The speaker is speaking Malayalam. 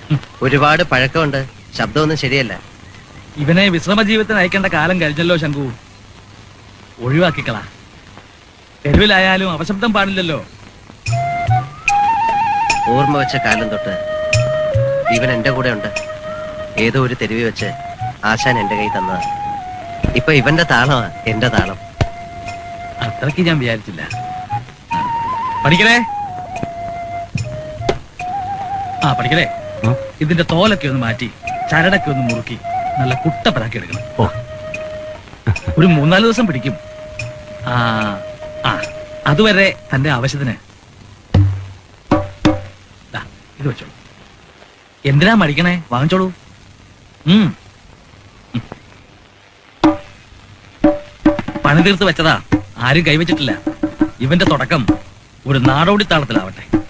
ഒരുപാട് പഴക്കമുണ്ട് ശബ്ദമൊന്നും ശരിയല്ല ഇവനെ വിശ്രമ ജീവിതത്തിന് അയക്കേണ്ട കാലം കഴിഞ്ഞല്ലോ ശങ്കു ഒഴിവാക്കിക്കളാ തെരുവിലായാലും അവശബ്ദം പാടില്ലല്ലോ ഓർമ്മ വെച്ച കാലം തൊട്ട് ഇവൻ എന്റെ കൂടെ ഉണ്ട് ഏതോ ഒരു തെരുവി വെച്ച് ആശാൻ എന്റെ കൈ തന്നതാ ഇപ്പൊ ഇവന്റെ താളമാ എന്റെ താളം അത്രയ്ക്ക് ഞാൻ വിചാരിച്ചില്ല പഠിക്കലേ ആ പഠിക്കലേ ഇതിന്റെ തോലൊക്കെ ഒന്ന് മാറ്റി ചരടൊക്കെ ഒന്ന് മുറുക്കി നല്ല കുട്ടപ്പനാക്കി എടുക്കണം ഓ. ഒരു മൂന്നാല് ദിവസം പിടിക്കും ആ ആ അതുവരെ തന്റെ ആവശ്യത്തിന് ദാ, ഇത് വെച്ചോളൂ എന്തിനാ മടിക്കണേ വാങ്ങിച്ചോളൂ ഉം. ഉം. പണി തീർത്ത് വെച്ചതാ ആരും കൈവച്ചിട്ടില്ല ഇവന്റെ തുടക്കം ഒരു നാടോടി താളത്തിലാവട്ടെ